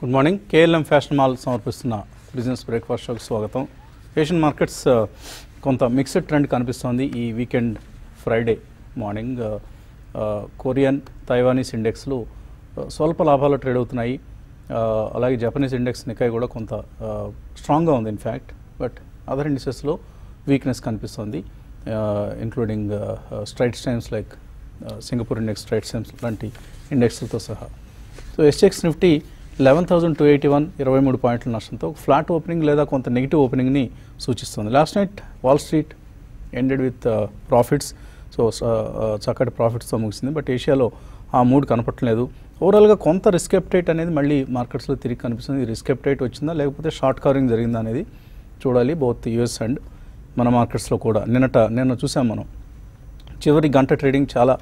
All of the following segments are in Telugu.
Good morning KLM fashion mall సమర్పిస్తున్న బిజినెస్ బ్రేక్ఫాస్ట్ షోకి స్వాగతం ఏషియన్ మార్కెట్స్ ఆ, కొంత మిక్స్డ్ ట్రెండ్ కనిపిస్తోంది ఈ వీకెండ్ ఫ్రైడే మార్నింగ్ ఆ, ఆ, కొరియన్ తైవానీస్ ఇండెక్స్లు ఆ, స్వల్ప లాభాలు ట్రేడ్ అవుతున్నాయి ఆ, అలాగే జపనీస్ ఇండెక్స్ నికాయ్ కూడా కొంత స్ట్రాంగ్గా ఉంది ఇన్ఫ్యాక్ట్ బట్ అదర్ ఇండిసెస్లో వీక్నెస్ కనిపిస్తుంది including Straits Times like Singapore index Straits Times లాంటి ఇండెక్స్లతో సహా so SX Nifty eleven thousand two eighty one ఇరవై మూడు పాయింట్ల నష్టంతో ఫ్లాట్ ఓపెనింగ్ లేదా కొంత నెగిటివ్ ఓపెనింగ్ని సూచిస్తుంది last night Wall Street ended with profits so చక్కటి ప్రాఫిట్స్తో ముగిసింది బట్ ఏషియాలో ఆ మూడ్ కనపట్టలేదు ఓవరాల్గా కొంత రిస్క్ ఎప్టైట్ అనేది మళ్ళీ మార్కెట్స్లో తిరిగి కనిపిస్తుంది రిస్క్ ఎప్టైట్ వచ్చిందా లేకపోతే షార్ట్ కవరింగ్ జరిగిందా అనేది చూడాలి బోత్ యుఎస్ అండ్ మన మార్కెట్స్లో కూడా నిన్నట నిన్న చూసాం మనం చివరి గంట ట్రేడింగ్ చాలా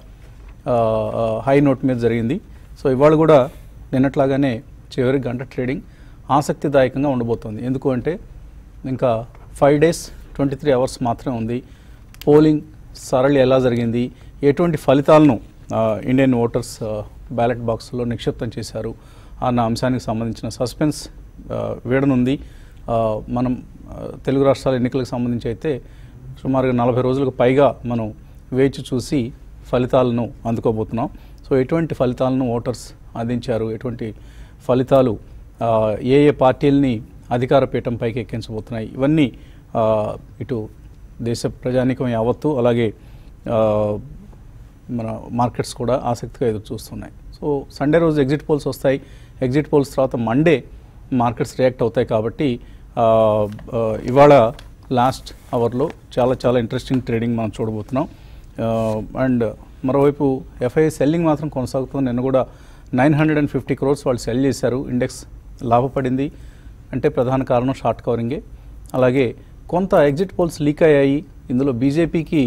హై నోట్ మీద జరిగింది సో ఇవాళ కూడా నిన్నట్లాగానే చివరి గంట ట్రేడింగ్ ఆసక్తిదాయకంగా ఉండబోతోంది ఎందుకు అంటే ఇంకా five days twenty three hours మాత్రమే ఉంది పోలింగ్ సరళి ఎలా జరిగింది ఎటువంటి ఫలితాలను ఆ, ఇండియన్ ఓటర్స్ ఆ, బ్యాలెట్ బాక్స్లో నిక్షిప్తం చేశారు అన్న అంశానికి సంబంధించిన సస్పెన్స్ ఆ, వీడనుంది ఆ, మనం ఆ, తెలుగు రాష్ట్రాల ఎన్నికలకు సంబంధించి అయితే సుమారుగా నలభై రోజులకు పైగా మనం వేచి చూసి ఫలితాలను అందుకోబోతున్నాం సో ఎటువంటి ఫలితాలను ఓటర్స్ అందించారు ఎటువంటి ఫలితాలు ఆ, ఏ ఏ పార్టీలని అధికార పీఠంపైకి ఎక్కించబోతున్నాయి ఇవన్నీ ఆ, ఇటు దేశ ప్రజానీకం యావత్తు అలాగే ఆ, మన మార్కెట్స్ కూడా ఆసక్తిగా ఎదురు చూస్తున్నాయి సో సండే రోజు ఎగ్జిట్ పోల్స్ వస్తాయి ఎగ్జిట్ పోల్స్ తర్వాత మండే మార్కెట్స్ రియాక్ట్ అవుతాయి కాబట్టి ఆ, ఆ, ఇవాళ లాస్ట్ అవర్లో చాలా చాలా ఇంట్రెస్టింగ్ ట్రేడింగ్ మనం చూడబోతున్నాం అండ్ మరోవైపు ఎఫ్ఐ సెల్లింగ్ మాత్రం కొనసాగుతుంది నిన్న కూడా nine hundred and fifty crores వాళ్ళు సెల్ చేశారు ఇండెక్స్ లాభపడింది అంటే ప్రధాన కారణం షార్ట్ కవరింగే అలాగే కొంత ఎగ్జిట్ పోల్స్ లీక్ అయ్యాయి ఇందులో బీజేపీకి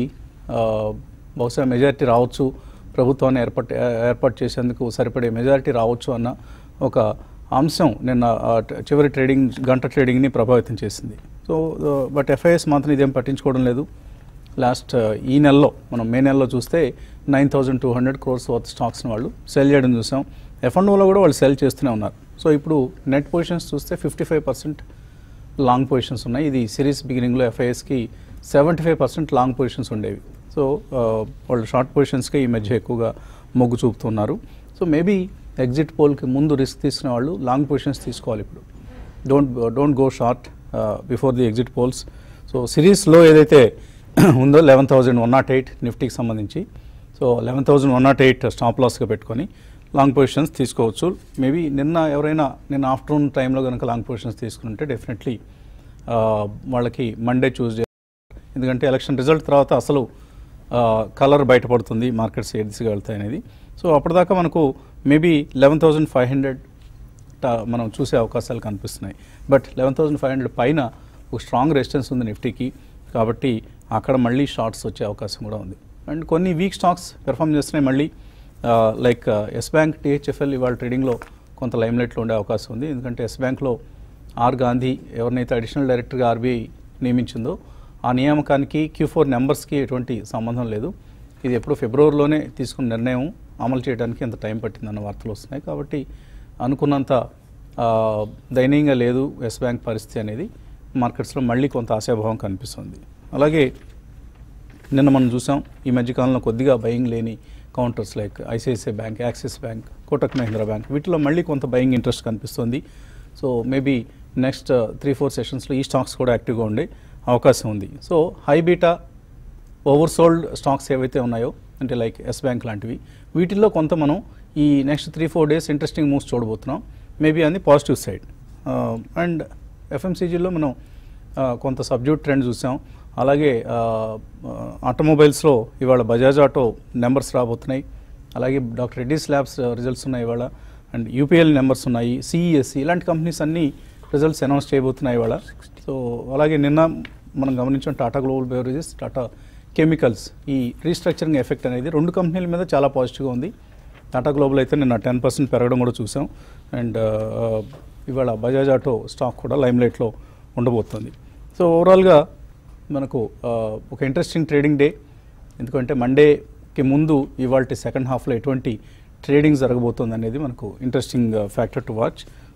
బహుశా మెజారిటీ రావచ్చు ప్రభుత్వాన్ని ఏర్పాటు ఏర్పాటు చేసేందుకు సరిపడే మెజారిటీ రావచ్చు అన్న ఒక అంశం నిన్న ఆ, ట- చివరి ట్రేడింగ్ గంట ట్రేడింగ్ని ప్రభావితం చేసింది సో బట్ ఎఫ్ఐఎస్ మాత్రం ఇదేం పట్టించుకోవడం లేదు లాస్ట్ ఈ నెలలో మనం మే నెలలో చూస్తే nine thousand two hundred crores worth స్టాక్స్ని వాళ్ళు సెల్ చేయడం చూసాం ఎఫ్ అండ్ ఓలో కూడా వాళ్ళు సెల్ చేస్తూనే ఉన్నారు సో ఇప్పుడు నెట్ పొజిషన్స్ చూస్తే fifty five percent long positions ఉన్నాయి ఇది సిరీస్ బిగినింగ్లో ఎఫ్ఐఎస్కి seventy five percent long positions ఉండేవి సో ఆ, వాళ్ళు షార్ట్ పొజిషన్స్కి ఈ మధ్య ఎక్కువగా మొగ్గు చూపుతున్నారు సో మేబీ ఎగ్జిట్ పోల్కి ముందు రిస్క్ తీసుకునే వాళ్ళు లాంగ్ పొజిషన్స్ తీసుకోవాలి ఇప్పుడు don't don't go short before the exit polls so సిరీస్లో ఏదైతే ఉందో eleven thousand one nought eight నిఫ్టీకి సంబంధించి so eleven thousand one nought eight stop లాస్గా పెట్టుకొని లాంగ్ పొజిషన్స్ తీసుకోవచ్చు మేబీ నిన్న ఎవరైనా నిన్న ఆఫ్టర్నూన్ టైంలో కనుక లాంగ్ పొజిషన్స్ తీసుకుంటే డెఫినెట్లీ వాళ్ళకి మండే చూస్డే ఎందుకంటే ఎలక్షన్ రిజల్ట్ తర్వాత అసలు కలర్ బయటపడుతుంది మార్కెట్స్ ఏ దిశగా వెళ్తాయి అనేది సో అప్పటిదాకా మనకు maybe eleven thousand five hundred మనం చూసే అవకాశాలు కనిపిస్తున్నాయి but eleven thousand five hundred పైన ఒక స్ట్రాంగ్ రెసిస్టెన్స్ ఉంది నిఫ్టీకి కాబట్టి అక్కడ మళ్ళీ షార్ట్స్ వచ్చే అవకాశం కూడా ఉంది అండ్ కొన్ని వీక్ స్టాక్స్ పెర్ఫామ్ చేస్తున్నాయి మళ్ళీ లైక్ ఎస్ బ్యాంక్ టీహెచ్ఎఫ్ఎల్ ఇవాళ ట్రేడింగ్లో కొంత లైమ్లైట్లో ఉండే అవకాశం ఉంది ఎందుకంటే ఎస్ బ్యాంక్లో ఆర్ గాంధీ ఎవరినైతే అడిషనల్ డైరెక్టర్గా ఆర్బీఐ నియమించిందో ఆ నియామకానికి క్యూ ఫోర్ నెంబర్స్కి ఎటువంటి సంబంధం లేదు ఇది ఎప్పుడు ఫిబ్రవరిలోనే తీసుకున్న నిర్ణయం అమలు చేయడానికి ఎంత టైం పట్టిందన్న వార్తలు వస్తున్నాయి కాబట్టి అనుకున్నంత ఆ, దయనీయంగా లేదు ఎస్ బ్యాంక్ పరిస్థితి అనేది మార్కెట్స్లో మళ్ళీ కొంత ఆశాభావం కనిపిస్తుంది అలాగే నిన్న మనం చూసాం ఈ మధ్యకాలంలో కొద్దిగా బయింగ్ లేని counters like ICICI bank Axis bank Kotak Mahindra bank వీటిలో మళ్ళీ కొంత బయింగ్ ఇంట్రెస్ట్ కనిపిస్తుంది so maybe next three four సెషన్స్లో ఈ స్టాక్స్ కూడా యాక్టివ్గా ఉండే అవకాశం ఉంది so high beta over sold stocks ఏవైతే ఉన్నాయో అంటే లైక్ ఎస్ బ్యాంక్ లాంటివి వీటిల్లో కొంత మనం ఈ next three four days interesting moves చూడబోతున్నాం మేబీ అది పాజిటివ్ సైడ్ అండ్ ఎఫ్ఎంసీజీలో మనం ఆ, కొంత సబ్జ్యూట్ ట్రెండ్ చూసాం అలాగే ఆటోమొబైల్స్లో ఇవాళ బజాజ్ ఆటో నెంబర్స్ రాబోతున్నాయి అలాగే డాక్టర్ రెడ్డీస్ ల్యాబ్స్ రిజల్ట్స్ ఉన్నాయి ఇవాళ అండ్ యూపీఎల్ నెంబర్స్ ఉన్నాయి సిఈఎస్సి ఇలాంటి కంపెనీస్ అన్నీ రిజల్ట్స్ అనౌన్స్ చేయబోతున్నాయి ఇవాళ సో అలాగే నిన్న మనం గమనించాం Tata global beverages Tata chemicals ఈ రీస్ట్రక్చరింగ్ ఎఫెక్ట్ అనేది రెండు కంపెనీల మీద చాలా పాజిటివ్గా ఉంది టాటా గ్లోబల్ అయితే నిన్న టెన్ పర్సెంట్ పెరగడం కూడా చూసాం అండ్ ఇవాళ బజాజ్ ఆటో స్టాక్ కూడా లైమ్లైట్లో ఉండబోతుంది సో ఓవరాల్గా మనకు ఆ, ఒక ఇంట్రెస్టింగ్ ట్రేడింగ్ డే ఎందుకంటే మండేకి ముందు ఇవాళ సెకండ్ హాఫ్లో ఎటువంటి ట్రేడింగ్ జరగబోతుంది అనేది మనకు interesting factor to watch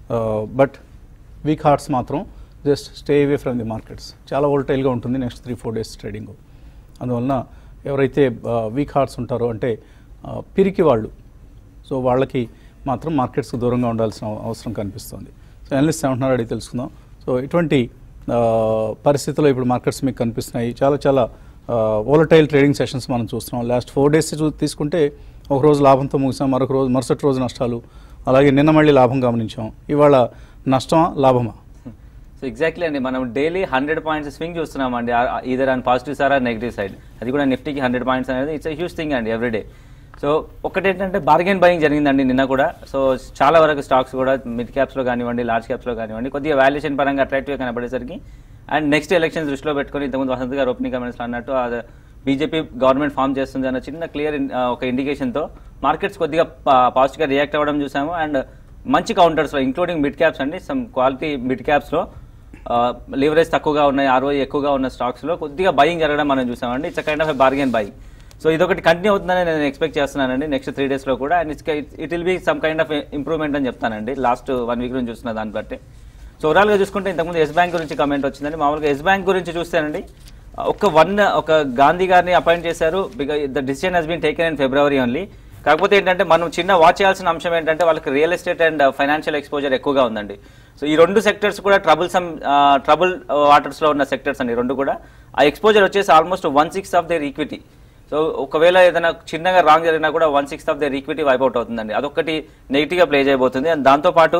but weak hearts మాత్రం just stay away from the markets చాలా వోల్టైల్గా ఉంటుంది next three four days trading అందువలన ఎవరైతే వీక్ హార్ట్స్ ఉంటారో అంటే ఆ, పిరికి వాళ్ళు సో వాళ్ళకి మాత్రం మార్కెట్స్కి దూరంగా ఉండాల్సిన అవ- అవసరం కనిపిస్తుంది సో అనలిస్ట్ ఏమంటున్నారు అడిగి తెలుసుకుందాం సో ఇటువంటి ఆ, పరిస్థితుల్లో ఇప్పుడు మార్కెట్స్ మీకు కనిపిస్తున్నాయి చాలా చాలా వోలటైల్ ట్రేడింగ్ సెషన్స్ మనం చూస్తున్నాం లాస్ట్ ఫోర్ డేస్ చూ తీసుకుంటే ఒక రోజు లాభంతో ముగిసాం మరొక రోజు మరుసటి రోజు నష్టాలు అలాగే నిన్న మళ్ళీ లాభం గమనించాం ఇవాళ నష్టమా లాభమా సో ఎగ్జాక్ట్లీ అండి మనం డైలీ హండ్రెడ్ పాయింట్స్ స్వింగ్ చూస్తున్నామండి either and positive sir or negative side అది కూడా నిఫ్టీకి హండ్రెడ్ పాయింట్స్ అనేది ఇట్స్ హ్యూజ్ థింగ్ అండి ఎవ్రీడే సో ఒకటేంటంటే బార్గెన్ బయింగ్ జరిగిందండి నిన్న కూడా సో చాలా వరకు స్టాక్స్ కూడా మిడ్ క్యాప్స్లో కానివ్వండి లార్జ్ క్యాప్స్లో కానివ్వండి కొద్దిగా వాల్యుయేషన్ పరంగా అట్రాక్టివ్గా కనబడేసరికి అండ్ నెక్స్ట్ ఎలక్షన్స్ దృష్టిలో పెట్టుకొని ఇంతకుముందు వసంత్ గారు ఓపెనింగ్ కమెంట్స్లో అన్నట్టు అది బీజేపీ గవర్నమెంట్ ఫామ్ చేస్తుంది అన్న చిన్న క్లియర్ ఒక ఇండికేషన్తో మార్కెట్స్ కొద్దిగా పాజిటివ్గా రియాక్ట్ అవ్వడం చూసాము అండ్ మంచి కౌంటర్స్లో ఇంక్లూడింగ్ మిడ్ క్యాప్స్ అండి సమ్ క్వాలిటీ మిడ్ క్యాప్స్లో లివరేజ్ తక్కువగా ఉన్నాయి ఆర్ఓఐ ఎక్కువగా ఉన్న స్టాక్స్లో కొద్దిగా బయింగ్ జరగడం మనం చూసామండి it's kind of bargain buying so ఇదొకటి కంటిన్యూ అవుతుందని నేను ఎక్స్పెక్ట్ చేస్తున్నానండి నెక్స్ట్ త్రీ డేస్లో కూడా and it's it will be some kind of improvement అని చెప్తానండి లాస్ట్ వన్ వీక్ నుంచి చూస్తున్న దాన్ని బట్టి సో ఓవరాల్గా చూసుకుంటే ఇంతకుముందు ఎస్ బ్యాంక్ గురించి కమెంట్ వచ్చిందండి మామూలుగా ఎస్ బ్యాంక్ గురించి చూస్తేనండి ఒక వన్ ఒక గాంధీ గారిని అపాయింట్ చేశారు because the decision he's been taken in February only కాకపోతే ఏంటంటే మనం చిన్న వాచ్ చేయాల్సిన అంశం ఏంటంటే వాళ్ళకి real estate and financial exposure ఎక్కువగా ఉందండి సో ఈ రెండు సెక్టర్స్ కూడా ట్రబుల్ సమ్ ట్రబుల్ వాటర్స్లో ఉన్న సెక్టర్స్ అండి ఈ రెండు కూడా ఆ ఎక్స్పోజర్ వచ్చేసి almost one six of their equity so ఒకవేళ ఏదైనా చిన్నగా రాంగ్ జరిగినా కూడా one sixth of their equity wipe out అవుతుందండి అదొకటి నెగిటివ్గా ప్లే చేయబోతుంది అండ్ దాంతోపాటు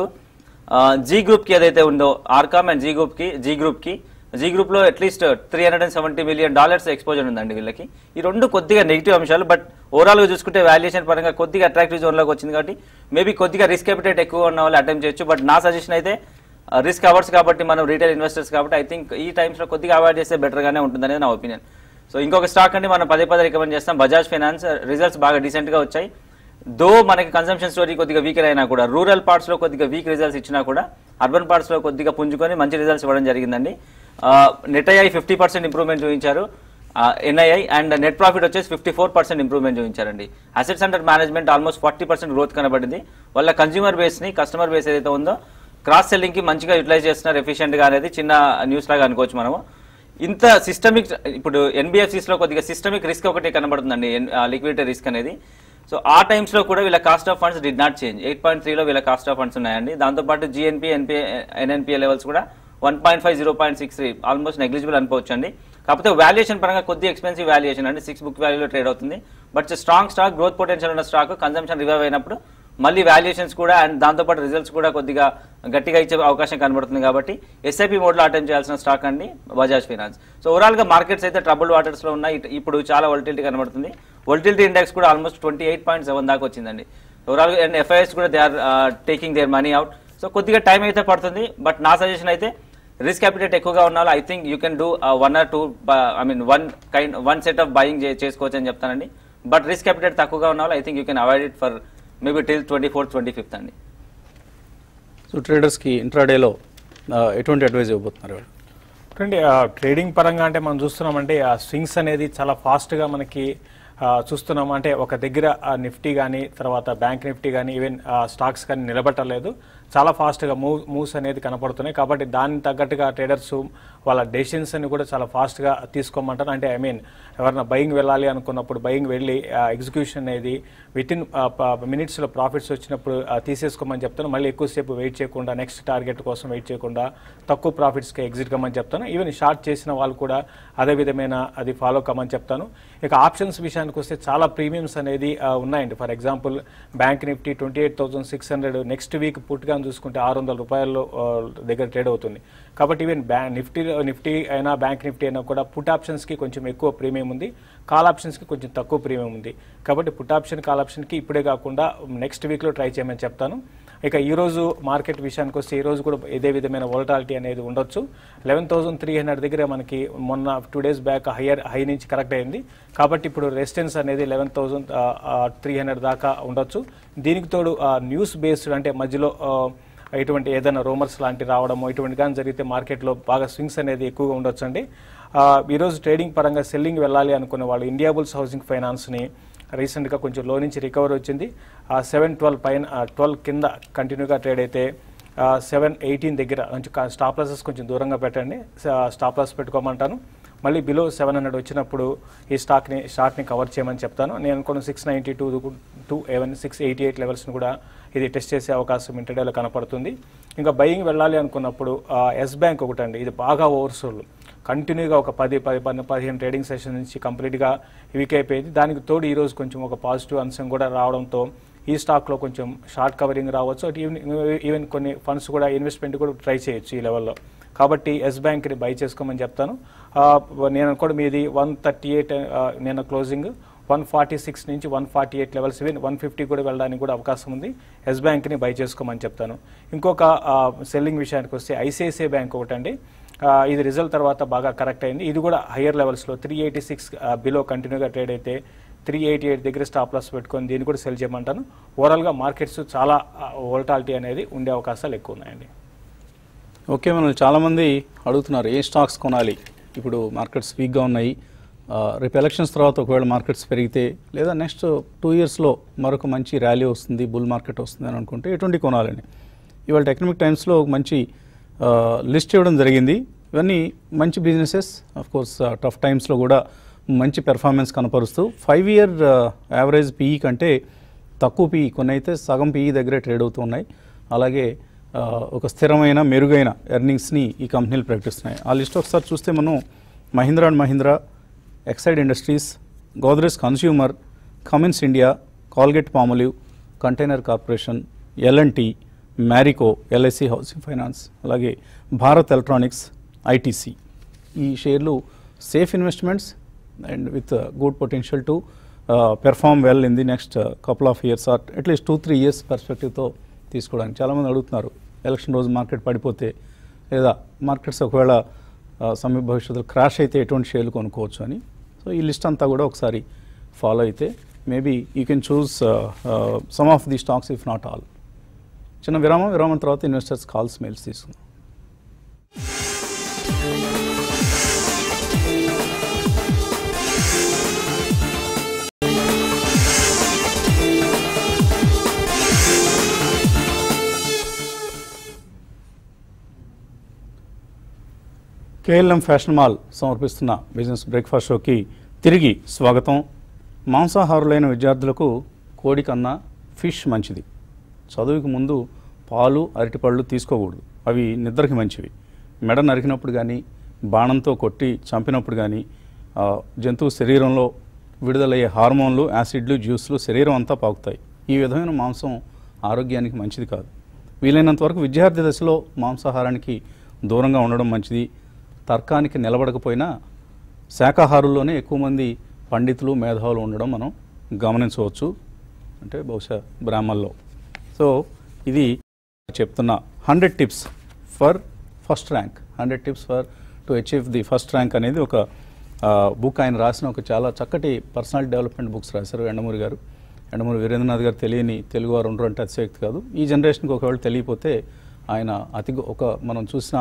జీ గ్రూప్కి ఏదైతే ఉందో ఆర్కామ్ అండ్ జీ గ్రూప్కి జీ గ్రూప్కి జీ గ్రూప్లో at least three hundred and seventy million dollars exposure ఉందండి వీళ్ళకి ఈ రెండు కొద్దిగా నెగిటివ్ అంశాలు బట్ ఓవరాల్గా చూసుకుంటే వాల్యుయేషన్ పరంగా కొద్దిగా అట్రాక్టివ్ జోన్లోకి వచ్చింది కాబట్టి మేబీ కొద్దిగా రిస్క్ అపిటేట్ ఎక్కువ ఉన్న వాళ్ళు అటెంప్ట్ చేయొచ్చు బట్ నా సజెషన్ అయితే రిస్క్ అవర్స్ కాబట్టి మనం రీటైల్ ఇన్వెస్టర్స్ కాబట్టి ఐ థింక్ ఈ టైమ్స్లో కొద్దిగా అవాయిడ్ చేస్తే బెటర్గానే ఉంటుందనేది నా ఒపీనియన్ సో ఇంకొక స్టాక్ అండి మనం పదే పదే రికమెండ్ చేస్తాం బజాజ్ ఫైనాన్స్ రిజల్ట్స్ బాగా డీసెంట్గా వచ్చాయి దో మనకి కన్సంప్షన్ స్టోరీ కొద్దిగా వీకర్ అయినా కూడా రూరల్ పార్ట్స్లో కొద్దిగా వీక్ రిజల్ట్స్ ఇచ్చినా కూడా అర్బన్ పార్ట్స్లో కొద్దిగా పుంజుకొని మంచి రిజల్ట్స్ ఇవ్వడం జరిగిందండి net II fifty percent improvement చూపించారు ఎన్ఐఐ అండ్ నెట్ ప్రాఫిట్ వచ్చేసి ఫిఫ్టీ ఫోర్ పర్సెంట్ ఇంప్రూవ్మెంట్ చూపించారండి assets under management almost forty percent growth కనబడింది వాళ్ళ కన్జ్యూమర్ బేస్ని కస్టమర్ బేస్ ఏదైతే ఉందో క్రాస్ సెల్లింగ్కి మంచిగా యూటిలైజ్ చేస్తున్నారు ఎఫిషియెంట్గా అనేది చిన్న న్యూస్ లాగా అనుకోవచ్చు మనము ఇంత సిస్టమిక్ ఇప్పుడు ఎన్బిఎఫ్సిస్ లో కొద్దిగా సిస్టమిక్ రిస్క్ ఒకటి కనబడుతుందండి లిక్విడిటీ రిస్క్ అనేది సో ఆ టైమ్స్ లో కూడా వీళ్ళ cost of funds did not change eight point త్రీలో వీళ్ళ కాస్ట్ ఆఫ్ ఫండ్స్ ఉన్నాయండి దాంతోపాటు జిఎన్పి ఎన్పి ఎన్ఎన్పిఏ లెవెల్స్ కూడా one point five zero point six three almost negligible అనుకోవచ్చు అండి కాకపోతే వాల్యుయేషన్ పరంగా కొద్దిగా ఎక్స్పెన్సివ్ వాల్యుయేషన్ అండి సిక్స్ బుక్ వాల్యూలో ట్రేడ్ అవుతుంది but strong stock growth potential ఉన్న స్టాక్ కన్సంప్షన్ రివైవ్ అయినప్పుడు మళ్ళీ వాల్యుయేషన్స్ కూడా అండ్ దాంతోపాటు రిజల్ట్స్ కూడా కొద్దిగా గట్టిగా ఇచ్చే అవకాశం కనబడుతుంది కాబట్టి ఎస్ఐపి మోడ్లో అటెంప్ట్ చేయాల్సిన స్టాక్ అండి బజాజ్ ఫైనాన్స్ సో ఓవరాల్గా మార్కెట్స్ అయితే ట్రబుల్ వాటర్స్లో ఉన్నాయి ఇటు- ఇప్పుడు చాలా వొలటిలిటీ కనబడుతుంది వొలటిలిటీ ఇండెక్స్ కూడా almost twenty eight point seven దాకా వచ్చిందండి ఓవరాల్గా అండ్ ఎఫ్ఐఎస్ కూడా they are taking their money out so కొద్దిగా టైం అయితే పడుతుంది బట్ నా సజెషన్ అయితే రిస్క్ క్యాపిటేట్ ఎక్కువగా ఉన్న I think you can do one or two I mean one kind one set of buying చేసుకోవచ్చు అని చెప్తానండి బట్ రిస్క్ క్యాపిటేట్ తక్కువగా ఉన్న I think you can avoid it for maybe till twenty fourth twenty fifth అండి సో ట్రేడర్స్కి ఇంట్రాడేలో ఎటువంటి అడ్వైజ్ ఇవ్వబోతున్నారు వాళ్ళు చూడండి ఆ, ట్రేడింగ్ పరంగా అంటే మనం చూస్తున్నామంటే ఆ స్వింగ్స్ అనేది చాలా ఫాస్ట్గా మనకి ఆ, చూస్తున్నాం అంటే ఒక దగ్గర ఆ నిఫ్టీ కానీ తర్వాత బ్యాంక్ నిఫ్టీ కానీ ఈవెన్ స్టాక్స్ కానీ నిలబట్టలేదు చాలా ఫాస్ట్గా మూవ్ మూవ్స్ అనేది కనపడుతున్నాయి కాబట్టి దానికి తగ్గట్టుగా ట్రేడర్స్ వాళ్ళ డెసిషన్స్ అని కూడా చాలా ఫాస్ట్గా తీసుకోమంటారు అంటే ఐ మీన్ ఎవరైనా బయింగ్ వెళ్ళాలి అనుకున్నప్పుడు బయింగ్ వెళ్ళి ఎగ్జిక్యూషన్ అనేది విత్ ఇన్ మినిట్స్లో ప్రాఫిట్స్ వచ్చినప్పుడు ఆ, తీసేసుకోమని చెప్తాను మళ్ళీ ఎక్కువసేపు వెయిట్ చేయకుండా నెక్స్ట్ టార్గెట్ కోసం వెయిట్ చేయకుండా తక్కువ ప్రాఫిట్స్కి ఎగ్జిట్ కమ్మని చెప్తాను ఈవెన్ షార్ట్ చేసిన వాళ్ళు కూడా అదే విధమైన అది ఫాలో కమ్మని చెప్తాను ఇక ఆప్షన్స్ విషయానికి వస్తే చాలా ప్రీమియమ్స్ అనేది ఆ, ఉన్నాయండి for example bank Nifty twenty eight thousand six hundred next week పుట్గా చూసుకుంటే ఆరు వందల రూపాయల్లో ఆ, దగ్గర ట్రేడ్ అవుతుంది కాబట్టి ఈవెన్ బ్యా నిఫ్టీ నిఫ్టీ అయినా బ్యాంక్ నిఫ్టీ అయినా కూడా పుట్ ఆప్షన్స్కి కొంచెం ఎక్కువ ప్రీమియం ఉంది కాల్ ఆప్షన్స్కి కొంచెం తక్కువ ప్రీమియం ఉంది కాబట్టి పుట్ ఆప్షన్ కాల్ ఆప్షన్కి ఇప్పుడే కాకుండా నెక్స్ట్ వీక్లో ట్రై చేయమని చెప్తాను ఇక ఈ రోజు మార్కెట్ విషయానికి వస్తే ఈ రోజు కూడా ఇదే విధమైన వోలటాలిటీ అనేది ఉండొచ్చు లెవెన్ థౌసండ్ త్రీ హండ్రెడ్ దగ్గర మనకి మొన్న two days back higher high నుంచి కరెక్ట్ అయింది కాబట్టి ఇప్పుడు రెసిస్టెన్స్ అనేది లెవెన్ థౌసండ్ త్రీ హండ్రెడ్ దాకా ఉండొచ్చు దీనికి తోడు న్యూస్ బేస్డ్ అంటే మధ్యలో ఆ, ఇటువంటి ఏదైనా రూమర్స్ లాంటి రావడము ఇటువంటి కానీ జరిగితే మార్కెట్లో బాగా స్వింగ్స్ అనేది ఎక్కువగా ఉండొచ్చండి ఆ, ఈరోజు ట్రేడింగ్ పరంగా సెల్లింగ్ వెళ్ళాలి అనుకునే వాళ్ళు ఇండియా బుల్స్ హౌసింగ్ ఫైనాన్స్ని రీసెంట్గా కొంచెం లో నుంచి రికవర్ వచ్చింది ఆ సెవెన్ ట్వెల్వ్ పైన ట్వెల్వ్ కింద కంటిన్యూగా ట్రేడ్ అయితే సెవెన్ ఎయిటీన్ దగ్గర కొంచెం స్టాప్ లాసెస్ కొంచెం దూరంగా పెట్టండి స్టాప్ లాస్ పెట్టుకోమంటాను మళ్ళీ బిలో సెవెన్ హండ్రెడ్ వచ్చినప్పుడు ఈ స్టాక్ని స్టాక్ని కవర్ చేయమని చెప్తాను నేను అనుకున్న six ninety two two even six eighty eight లెవెల్స్ని కూడా ఇది టెస్ట్ చేసే అవకాశం ఇంటర్డేలో కనపడుతుంది ఇంకా బయింగ్ వెళ్ళాలి అనుకున్నప్పుడు ఎస్ బ్యాంక్ ఒకటండి ఇది బాగా ఓవర్సోల్ కంటిన్యూగా ఒక పది పది పది పదిహేను ట్రేడింగ్ సెషన్ నుంచి కంప్లీట్గా వీక్ అయిపోయింది దానికి తోడు ఈరోజు కొంచెం ఒక పాజిటివ్ అంశం కూడా రావడంతో ఈ స్టాక్లో కొంచెం షార్ట్ కవరింగ్ రావచ్చు అటు ఈవెన్ ఈవెన్ కొన్ని ఫండ్స్ కూడా ఇన్వెస్ట్మెంట్ కూడా ట్రై చేయొచ్చు ఈ లెవెల్లో కాబట్టి ఎస్ బ్యాంక్ని బై చేసుకోమని చెప్తాను ఆ, నేను అనుకోవడం మీది వన్ థర్టీ ఎయిట్ నేను క్లోజింగ్ వన్ ఫార్టీ సిక్స్ నుంచి one forty eight levels even one fifty కూడా వెళ్ళడానికి కూడా అవకాశం ఉంది ఎస్ బ్యాంక్ని బై చేసుకోమని చెప్తాను ఇంకొక సెల్లింగ్ విషయానికి వస్తే ఐసిఐసిఐ బ్యాంక్ ఒకటండి ఆ, ఇది రిజల్ట్ తర్వాత బాగా కరెక్ట్ అయింది ఇది కూడా హయ్యర్ లెవెల్స్లో త్రీ ఎయిటీ సిక్స్ బిలో కంటిన్యూగా ట్రేడ్ అయితే త్రీ ఎయిటీ ఎయిట్ దగ్గర స్టాప్ లాస్ పెట్టుకొని దీన్ని కూడా సెల్ చేయమంటాను ఓవరాల్గా మార్కెట్స్ చాలా వోల్టాలిటీ అనేది ఉండే అవకాశాలు ఎక్కువ ఉన్నాయండి ఓకే మనం చాలామంది అడుగుతున్నారు ఏ స్టాక్స్ కొనాలి ఇప్పుడు మార్కెట్స్ వీక్గా ఉన్నాయి ఆ, రేపు ఎలక్షన్స్ తర్వాత ఒకవేళ మార్కెట్స్ పెరిగితే లేదా నెక్స్ట్ టూ ఇయర్స్లో మరొక మంచి ర్యాలీ వస్తుంది బుల్ మార్కెట్ వస్తుంది అని అనుకుంటే ఎటువంటి కొనాలని ఇవాళ ఎకనామిక్ టైమ్స్లో ఒక మంచి ఆ, లిస్ట్ ఇవ్వడం జరిగింది ఇవన్నీ మంచి బిజినెసెస్ ఆఫ్ కోర్స్ టఫ్ టైమ్స్లో కూడా మంచి పెర్ఫార్మెన్స్ కనపరుస్తూ ఫైవ్ ఇయర్ యావరేజ్ పీఈ కంటే తక్కువ పీఈ కొన్ని అయితే సగం పీఈ దగ్గరే ట్రేడ్ అవుతూ ఉన్నాయి అలాగే ఆ, ఒక స్థిరమైన మెరుగైన ఎర్నింగ్స్ని ఈ కంపెనీలు ప్రకటిస్తున్నాయి ఆ లిస్ట్ ఒకసారి చూస్తే మనం Mahindra and Mahindra Exide industries Godrej consumer Cummins India Colgate Palmolive container corporation LNT Marico LIC housing finance అలాగే భారత్ ఎలక్ట్రానిక్స్ ఐటీసీ ఈ షేర్లు safe investments and with good potential to perform well in the next couple of years or at least two three years పర్స్పెక్టివ్తో తీసుకోవడానికి చాలామంది అడుగుతున్నారు ఎలక్షన్ రోజు మార్కెట్ పడిపోతే లేదా మార్కెట్స్ ఒకవేళ ఆ, సమీప భవిష్యత్తులో క్రాష్ అయితే ఎటువంటి షేర్లు కొనుక్కోవచ్చు అని సో ఈ లిస్ట్ అంతా కూడా ఒకసారి ఫాలో అయితే maybe you can choose some of the stocks if not all చిన్న విరామం విరామం తర్వాత ఇన్వెస్టర్స్ కాల్స్ మెయిల్స్ తీసుకుందాం కేఎల్ఎం ఫ్యాషన్ మాల్ సమర్పిస్తున్న బిజినెస్ బ్రేక్ఫాస్ట్ షోకి తిరిగి స్వాగతం మాంసాహారులైన విద్యార్థులకు కోడి కన్నా ఫిష్ మంచిది చదువుకి ముందు పాలు అరటిపళ్ళు తీసుకోకూడదు అవి నిద్రకి మంచివి మెడ నరికినప్పుడు కానీ బాణంతో కొట్టి చంపినప్పుడు కానీ ఆ, జంతువు శరీరంలో విడుదలయ్యే హార్మోన్లు యాసిడ్లు జ్యూస్లు శరీరం అంతా పాకుతాయి ఈ విధమైన మాంసం ఆరోగ్యానికి మంచిది కాదు వీలైనంత వరకు విద్యార్థి దశలో మాంసాహారానికి దూరంగా ఉండడం మంచిది తర్కానికి నిలబడకపోయినా శాకాహారుల్లోనే ఎక్కువ మంది పండితులు మేధావులు ఉండడం మనం గమనించవచ్చు అంటే బహుశా బ్రాహ్మణుల్లో సో ఇది చెప్తున్న hundred tips for first rank hundred tips for to achieve the first rank అనేది ఒక బుక్ ఆయన రాసిన ఒక చాలా చక్కటి పర్సనల్ డెవలప్మెంట్ బుక్స్ రాశారు ఎండమూరి గారు ఎండమూరి వీరేంద్రనాథ్ గారు తెలియని తెలుగు వారు ఉండరు అంటే అతిశయక్తి కాదు ఈ జనరేషన్కి ఒకవేళ తెలియపోతే ఆయన అతి గొ- ఒక మనం చూసిన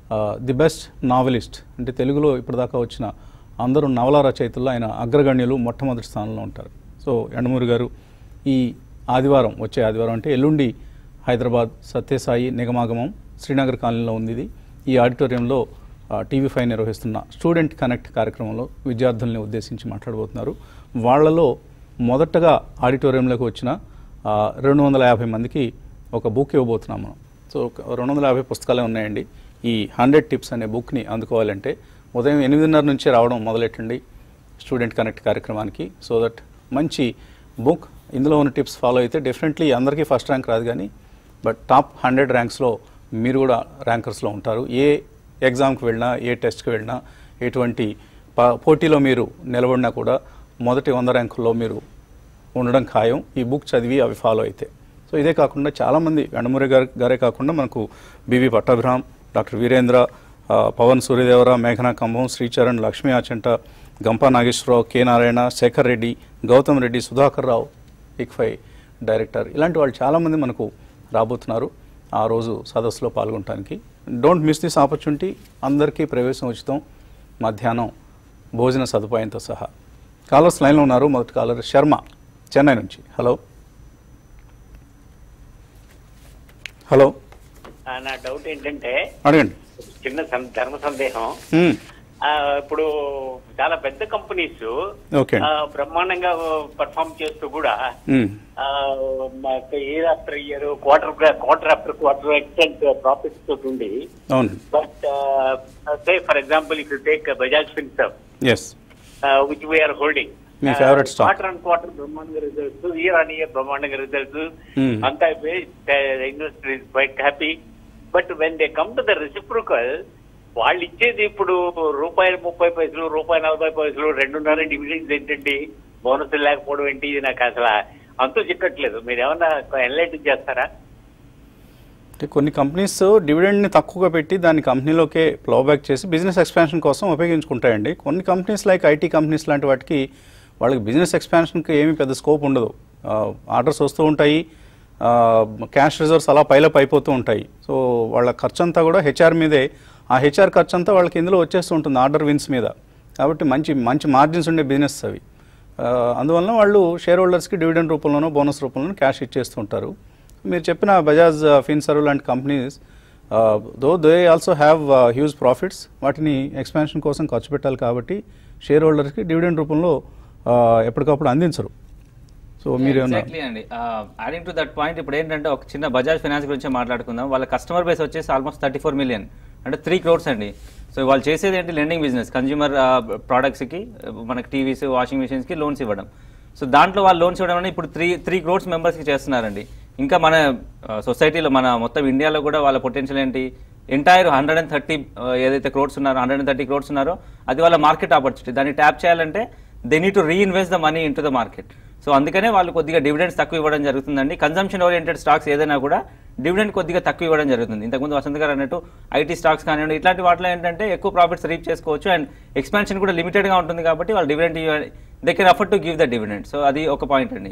ది బెస్ట్ నావెలిస్ట్ అంటే తెలుగులో ఇప్పటిదాకా వచ్చిన అందరూ నవల రచయితల్లో ఆయన అగ్రగణ్యులు మొట్టమొదటి స్థానంలో ఉంటారు సో ఎండమూరి గారు ఈ ఆదివారం వచ్చే ఆదివారం అంటే ఎల్లుండి హైదరాబాద్ సత్యసాయి నిగమాగమం శ్రీనగర్ కాలనీలో ఉంది ఇది ఈ ఆడిటోరియంలో టీవీ ఫైవ్ నిర్వహిస్తున్న స్టూడెంట్ కనెక్ట్ కార్యక్రమంలో విద్యార్థుల్ని ఉద్దేశించి మాట్లాడబోతున్నారు వాళ్ళలో మొదటగా ఆడిటోరియంలోకి వచ్చిన ఆ, రెండు వందల యాభై మందికి ఒక బుక్ ఇవ్వబోతున్నాం మనం సో ఒక రెండు వందల యాభై పుస్తకాలే ఉన్నాయండి ఈ హండ్రెడ్ టిప్స్ అనే బుక్ని అందుకోవాలంటే ఉదయం ఎనిమిదిన్నర నుంచే రావడం మొదలెట్టండి స్టూడెంట్ కనెక్ట్ కార్యక్రమానికి సో దట్ మంచి బుక్ ఇందులో ఉన్న టిప్స్ ఫాలో అయితే డెఫినెట్లీ అందరికీ ఫస్ట్ ర్యాంక్ రాదు కానీ బట్ టాప్ హండ్రెడ్ ర్యాంక్స్లో మీరు కూడా ర్యాంకర్స్లో ఉంటారు ఏ ఎగ్జామ్కి వెళ్ళినా ఏ టెస్ట్కి వెళ్ళినా ఎటువంటి ప- పోటీలో మీరు నిలబడినా కూడా మొదటి వంద ర్యాంకుల్లో మీరు ఉండడం ఖాయం ఈ బుక్ చదివి అవి ఫాలో అయితే సో ఇదే కాకుండా చాలామంది వెండమూరి గారి గారే కాకుండా మనకు బివి పట్టాభిరామ్ డాక్టర్ వీరేంద్ర ఆ, పవన్ సూర్యదేవర మేఘనా కంభం శ్రీచరణ్ లక్ష్మీ ఆచంట గంపా నాగేశ్వరరావు కే నారాయణ శేఖర్ రెడ్డి గౌతమ్ రెడ్డి సుధాకర్ రావు ఇక్ఫై డైరెక్టర్ ఇలాంటి వాళ్ళు చాలామంది మనకు రాబోతున్నారు ఆ రోజు సదస్సులో పాల్గొనడానికి డోంట్ మిస్ దిస్ ఆపర్చునిటీ అందరికీ ప్రవేశం ఉచితం మధ్యాహ్నం భోజన సదుపాయంతో సహా కాలర్స్ లైన్లో ఉన్నారు మొదటి కాలర్ శర్మ చెన్నై నుంచి హలో హలో ఆ, నా డౌట్ ఏంటంటే అడగండి చిన్న సం- ధర్మ సందేహం మ్, ఆ, ఇప్పుడు చాలా పెద్ద కంపెనీస్ ఓకే అండి. బ్రహ్మాండంగా పర్ఫామ్ చేస్తూ కూడా hmm, year after year quarter quarter after quarter excellent profits తోటి ఉండి అవును but say for example if you take Bajaj Finserv ఎస్ విచ్ వీఆర్ హోల్డింగ్ మీ favorite stock. Quarter and quarter బ్రహ్మాండంగా రిజల్ట్స్ ఇయర్ ఆన్ ఇయర్ బ్రహ్మాండంగా రిజల్ట్స్ Hmm. అంతా investor is quite happy but when they come to the reciprocal వాళ్ళు ఇచ్చేది ఇప్పుడు రూపాయి ముప్పై పైసలు రూపాయి నలభై పైసలు రెండున్నర డివిడెండ్స్ ఏంటండి బోనస్ లేకపోవడం ఏంటి ఇది నాకు అసలు అంతు చిక్కట్లేదు మీరు ఏమన్నా ఎన్లైట్ చేస్తారా అంటే కొన్ని కంపెనీస్ డివిడెండ్ని తక్కువగా పెట్టి దాన్ని కంపెనీలోకే బ్యాక్ చేసి బిజినెస్ ఎక్స్పాన్షన్ కోసం ఉపయోగించుకుంటాయండి కొన్ని కంపెనీస్ లైక్ ఐటీ కంపెనీస్ లాంటి వాటికి వాళ్ళకి బిజినెస్ ఎక్స్పాన్షన్కి ఏమీ పెద్ద స్కోప్ ఉండదు ఆర్డర్స్ వస్తూ ఉంటాయి క్యాష్ రిజర్వ్స్ అలా పైలప్ అయిపోతూ ఉంటాయి సో వాళ్ళ ఖర్చు అంతా కూడా హెచ్ఆర్ మీదే ఆ హెచ్ఆర్ ఖర్చు అంతా వాళ్ళకి ఇందులో వచ్చేస్తూ ఉంటుంది ఆర్డర్ విన్స్ మీద కాబట్టి మంచి మంచి మార్జిన్స్ ఉండే బిజినెస్ అవి ఆ, అందువలన వాళ్ళు షేర్ హోల్డర్స్కి డివిడెండ్ రూపంలోనో బోనస్ రూపంలోనో క్యాష్ ఇచ్చేస్తుంటారు మీరు చెప్పిన బజాజ్ ఫిన్సర్వ్ లాంటి companies though they also have huge profits వాటిని ఎక్స్పాన్షన్ కోసం ఖర్చు పెట్టాలి కాబట్టి షేర్ హోల్డర్స్కి డివిడెండ్ రూపంలో ఆ, ఎప్పటికప్పుడు అందించరు సో మీరు ఏమన్నా ఎగ్జాక్ట్లీ అండి యాడింగ్ టు దట్ పాయింట్ ఇప్పుడు ఏంటంటే ఒక చిన్న బజాజ్ ఫైనాన్స్ గురించి మాట్లాడుకుందాం వాళ్ళ కస్టమర్ బేస్ వచ్చేసి ఆల్మోస్ట్ థర్టీ ఫోర్ మిలియన్ అంటే త్రీ క్రోర్స్ అండి సో వాళ్ళు చేసేది ఏంటి లెండింగ్ బిజినెస్ కన్జ్యూమర్ ప్రోడక్ట్స్కి మనకి టీవీస్ వాషింగ్ మిషన్స్కి లోన్స్ ఇవ్వడం సో దాంట్లో వాళ్ళు లోన్స్ ఇవ్వడం అనేది ఇప్పుడు త్రీ త్రీ క్రోర్స్ మెంబర్స్కి చేస్తున్నారండి ఇంకా మన సొసైటీలో మన మొత్తం ఇండియాలో కూడా వాళ్ళ పొటెన్షియల్ ఏంటి ఎంటైర్ హండ్రెడ్ అండ్ థర్టీ ఏదైతే క్రోడ్స్ ఉన్నారో హండ్రెడ్ అండ్ థర్టీ క్రోడ్స్ ఉన్నారో అది వాళ్ళ మార్కెట్ ఆపర్చునిటీ దాన్ని ట్యాప్ చేయాలంటే they need to reinvest the money in the market so అందుకనే వాళ్ళు కొద్దిగా డివిడెండ్స్ తక్కువ ఇవ్వడం జరుగుతుందండి కన్సంప్షన్ ఓరియంటెడ్ స్టాక్స్ ఏదైనా కూడా డివిడెండ్ కొద్దిగా తక్కువ ఇవ్వడం జరుగుతుంది ఇంతకుముందు వసంత్ గారు అన్నట్టు ఐటీ స్టాక్స్ కానివ్వండి ఇట్లాంటి వాటిలో ఏంటంటే ఎక్కువ ప్రాఫిట్స్ రీచ్ చేసుకోవచ్చు అండ్ ఎక్స్పాన్షన్ కూడా లిమిటెడ్గా ఉంటుంది కాబట్టి వాళ్ళు dividend they can afford to give the dividend so అది ఒక పాయింట్ అండి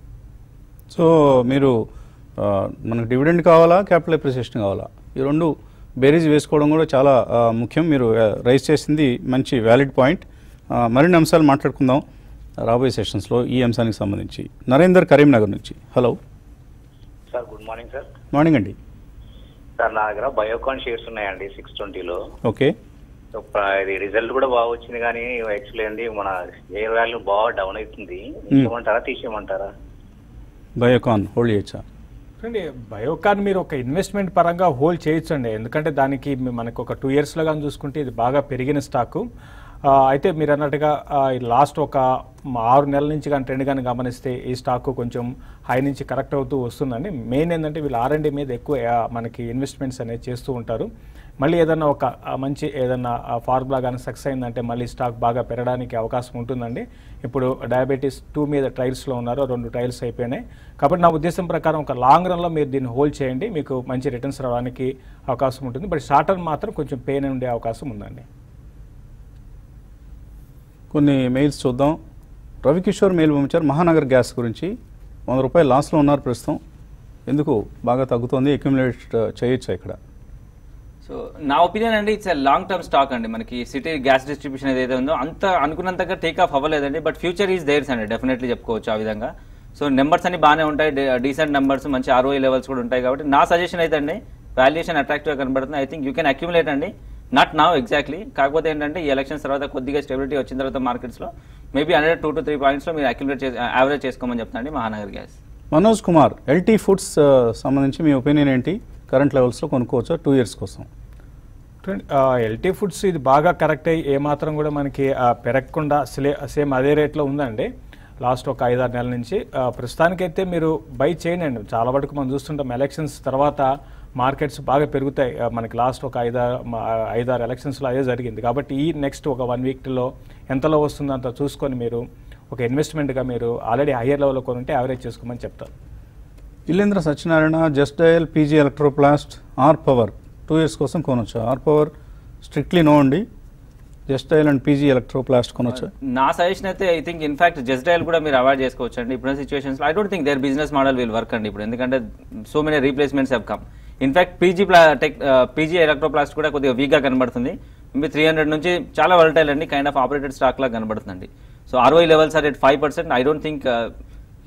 సో మీరు ఆ, మనకు డివిడెండ్ కావాలా క్యాపిటల్ అప్రిసియేషన్ కావాలా ఈ రెండు బేరీజ్ వేసుకోవడం కూడా చాలా ఆ, ముఖ్యం మీరు రైజ్ చేసింది మంచి వ్యాలిడ్ పాయింట్ ఆ, మరిన్ని అంశాలు మాట్లాడుకుందాం రాబోయే సెషన్స్లో ఈ అంశానికి సంబంధించి నరేందర్ కరీంనగర్ నుంచి hello sir good morning sir morning అండి సార్ నా దగ్గర బయోకాన్ షేర్స్ ఉన్నాయండి సిక్స్ ట్వంటీలో ఓకే సో ప్ర- ఇది రిజల్ట్ కూడా బాగా వచ్చింది కానీ యాక్చువల్లీ అండి మన షేర్ వాల్యూ బాగా డౌన్ అవుతుంది తీసేయమంటారా తీసేయమంటారా బయోకాన్ హోల్డ్ చేయొచ్చా చూడండి బయోకాన్ మీరు ఒక ఇన్వెస్ట్మెంట్ పరంగా హోల్డ్ చేయొచ్చండి ఎందుకంటే దానికి మీ- మనకు ఒక టూ ఇయర్స్లో కానీ చూసుకుంటే ఇది బాగా పెరిగిన స్టాకు ఆ, అయితే మీరు అన్నట్టుగా లాస్ట్ ఒక మ- ఆరు నెలల నుంచి కానీ ట్రెండ్ కానీ గమనిస్తే ఈ స్టాక్ కొంచెం హై నుంచి కరెక్ట్ అవుతూ వస్తుందండి మెయిన్ ఏంటంటే వీళ్ళు ఆర్ఎండి మీద ఎక్కువ ఆ, మనకి ఇన్వెస్ట్మెంట్స్ అనేది చేస్తూ ఉంటారు మళ్ళీ ఏదన్నా ఒక ఆ, మంచి ఏదన్నా ఫార్ములా కానీ సక్సెస్ అయిందంటే మళ్ళీ స్టాక్ బాగా పెరగడానికి అవకాశం ఉంటుందండి ఇప్పుడు డయాబెటీస్ టూ మీద ట్రయల్స్లో ఉన్నారు రెండు ట్రయల్స్ అయిపోయినాయి కాబట్టి నా ఉద్దేశం ప్రకారం ఒక లాంగ్ రన్లో మీరు దీన్ని హోల్డ్ చేయండి మీకు మంచి రిటర్న్స్ రావడానికి అవకాశం ఉంటుంది బట్ షార్ట్ టర్మ్ మాత్రం కొంచెం పెయిన్ ఉండే అవకాశం ఉందండి కొన్ని మెయిల్స్ చూద్దాం రవికిషోర్ మెయిల్ పంపించారు మహానగర్ గ్యాస్ గురించి వంద రూపాయలు లాస్లో ఉన్నారు ప్రస్తుతం ఎందుకు బాగా తగ్గుతోంది అక్యుములేట్ చేయొచ్చా ఇక్కడ సో నా ఒపీనియన్ అండి ఇట్స్ లాంగ్ టర్మ్ స్టాక్ అండి మనకి సిటీ గ్యాస్ డిస్ట్రిబ్యూషన్ ఏదైతే ఉందో అంత అనుకున్నంతగా టేక్ ఆఫ్ అవ్వలేదండి బట్ ఫ్యూచర్ ఈజ్ దేర్స్ అండి డెఫినెట్లీ చెప్పుకోవచ్చు ఆ విధంగా సో నెంబర్స్ అన్ని బాగానే ఉంటాయి డీసెంట్ నెంబర్స్ మంచి ఆర్ఓఐ లెవెల్స్ కూడా ఉంటాయి కాబట్టి నా సజెషన్ అయితే అండి వాల్యుయేషన్ అట్రాక్టివ్గా కనబడుతుంది I think you can accumulate అండి నాట్ నౌ ఎగ్జాక్ట్లీ కాకపోతే ఏంటంటే ఈ ఎలక్షన్స్ తర్వాత కొద్దిగా స్టెబిలిటీ వచ్చిన తర్వాత మార్కెట్స్లో maybe hundred two to three పాయింట్స్లో మీరు అక్యుములేట్ చేసి యావరేజ్ చేసుకోమని చెప్తానండి మహానగర్ గ్యాస్ మనోజ్ కుమార్ ఎల్టీ ఫుడ్స్ ఆ, సంబంధించి మీ ఒపీనియన్ ఏంటి కరెంట్ లెవెల్స్లో కొనుక్కోవచ్చా టూ ఇయర్స్ కోసం ఎల్టీ ఫుడ్స్ ఇది బాగా కరెక్ట్ అయ్యి ఏమాత్రం కూడా మనకి ఆ, పెరగకుండా స్లే సేమ్ అదే రేట్లో ఉందండి లాస్ట్ ఒక ఐదారు నెలల నుంచి ఆ, ప్రస్తుతానికైతే మీరు బై చేయండి అండి చాలా వరకు మనం చూస్తుంటాం ఎలక్షన్స్ తర్వాత మార్కెట్స్ బాగా పెరుగుతాయి ఆ, మనకి లాస్ట్ ఒక ఐదారు మ- ఐదారు ఎలక్షన్స్లో అదే జరిగింది కాబట్టి ఈ నెక్స్ట్ ఒక వన్ వీక్లో ఎంతలో వస్తుందో అంత చూసుకొని మీరు ఒక ఇన్వెస్ట్మెంట్గా మీరు ఆల్రెడీ హయ్యర్ లెవెల్లో కొనుంటే యావరేజ్ చేసుకోమని చెప్తారు ఇల్లేంద్ర సత్యనారాయణ జస్ట్ డయల్ పీజీ ఎలక్ట్రోప్లాస్ట్ ఆర్ పవర్ టూ ఇయర్స్ కోసం కొనొచ్చా ఆర్ పవర్ స్ట్రిక్ట్లీ నో అండి జస్ట్ డయల్ అండ్ పీజీ ఎలక్ట్రోప్లాస్ట్ కొనొచ్చా నా సజెషన్ అయితే I think in fact Just Dial కూడా మీరు అవాయిడ్ చేసుకోవచ్చు అండి ఇప్పుడు situations I don't think their business model will work అండి ఇప్పుడు ఎందుకంటే so many replacements have come in fact PG ప్లా టెక్ పీజీ ఎలక్ట్రోప్లాస్ట్ కూడా కొద్దిగా వీక్గా కనబడుతుంది మీ త్రీ హండ్రెడ్ నుంచి చాలా వరటైల్ అండి కైండ్ ఆఫ్ ఆపరేటెడ్ స్టాక్ లాగా కనబడుతుందండి so ROI levels are at five percent I don't think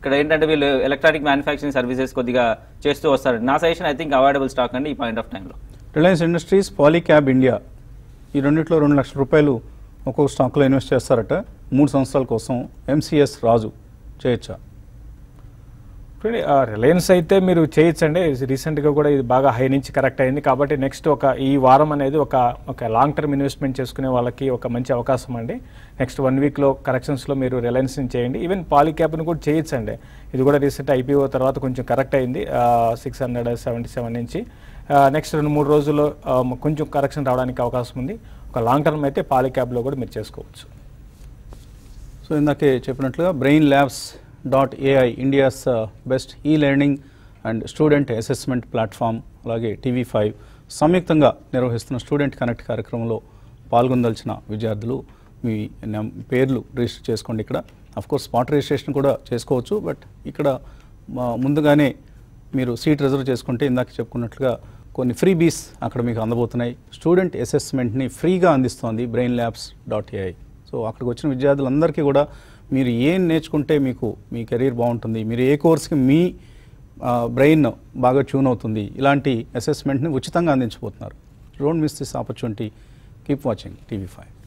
ఇక్కడ ఏంటంటే వీళ్ళు ఎలక్ట్రానిక్ మ్యానుఫ్యాక్చరింగ్ సర్వీసెస్ కొద్దిగా చేస్తూ వస్తారు నా suggestion I think avoidable stock అండి ఈ పాయింట్ ఆఫ్ టైంలో రిలయన్స్ ఇండస్ట్రీస్ పాలీక్యాబ్ ఇండియా ఈ రెండిట్లో రెండు లక్షల రూపాయలు ఒక్కొక్క స్టాక్లో ఇన్వెస్ట్ చేస్తారట మూడు సంవత్సరాల కోసం ఎంసీఎస్ రాజు చేయొచ్చా చూడండి రిలయన్స్ అయితే మీరు చేయొచ్చండి రీసెంట్గా కూడా ఇది బాగా హై నుంచి కరెక్ట్ అయింది కాబట్టి నెక్స్ట్ ఒక ఈ వారం అనేది ఒక ఒక లాంగ్ టర్మ్ ఇన్వెస్ట్మెంట్ చేసుకునే వాళ్ళకి ఒక మంచి అవకాశం అండి నెక్స్ట్ వన్ వీక్లో కరెక్షన్స్లో మీరు రిలయన్స్ని చేయండి ఈవెన్ పాలిక్యాప్ని కూడా చేయొచ్చండి ఇది కూడా రీసెంట్ ఐపీఓ తర్వాత కొంచెం కరెక్ట్ అయింది సిక్స్ హండ్రెడ్ సెవెంటీ సెవెన్ నుంచి నెక్స్ట్ రెండు మూడు రోజుల్లో ఆ, కొంచెం కరెక్షన్ రావడానికి అవకాశం ఉంది ఒక లాంగ్ టర్మ్ అయితే పాలిక్యాబ్లో కూడా మీరు చేసుకోవచ్చు సో ఇందాకే చెప్పినట్లుగా Brain Labs dot AI India's best ఈ learning and student assessment platform అలాగే టీవీ ఫైవ్ సంయుక్తంగా నిర్వహిస్తున్న స్టూడెంట్ కనెక్ట్ కార్యక్రమంలో పాల్గొందలిచిన విద్యార్థులు మీ నెం- పేర్లు రిజిస్టర్ చేసుకోండి ఇక్కడ కోర్స్ స్పాట్ రిజిస్ట్రేషన్ కూడా చేసుకోవచ్చు బట్ ఇక్కడ మా ముందుగానే మీరు సీట్ రిజర్వ్ చేసుకుంటే ఇందాక చెప్పుకున్నట్లుగా కొన్ని ఫ్రీ బీస్ అక్కడ మీకు అందబోతున్నాయి స్టూడెంట్ అసెస్మెంట్ని ఫ్రీగా అందిస్తోంది Brain Labs dot AI so అక్కడికి వచ్చిన విద్యార్థులందరికీ కూడా మీరు ఏం నేర్చుకుంటే మీకు మీ కెరీర్ బాగుంటుంది మీరు ఏ కోర్స్కి మీ బ్రెయిన్ బాగా ట్యూన్ అవుతుంది ఇలాంటి అసెస్మెంట్ని ఉచితంగా అందించబోతున్నారు don't miss this opportunity keep watching TV five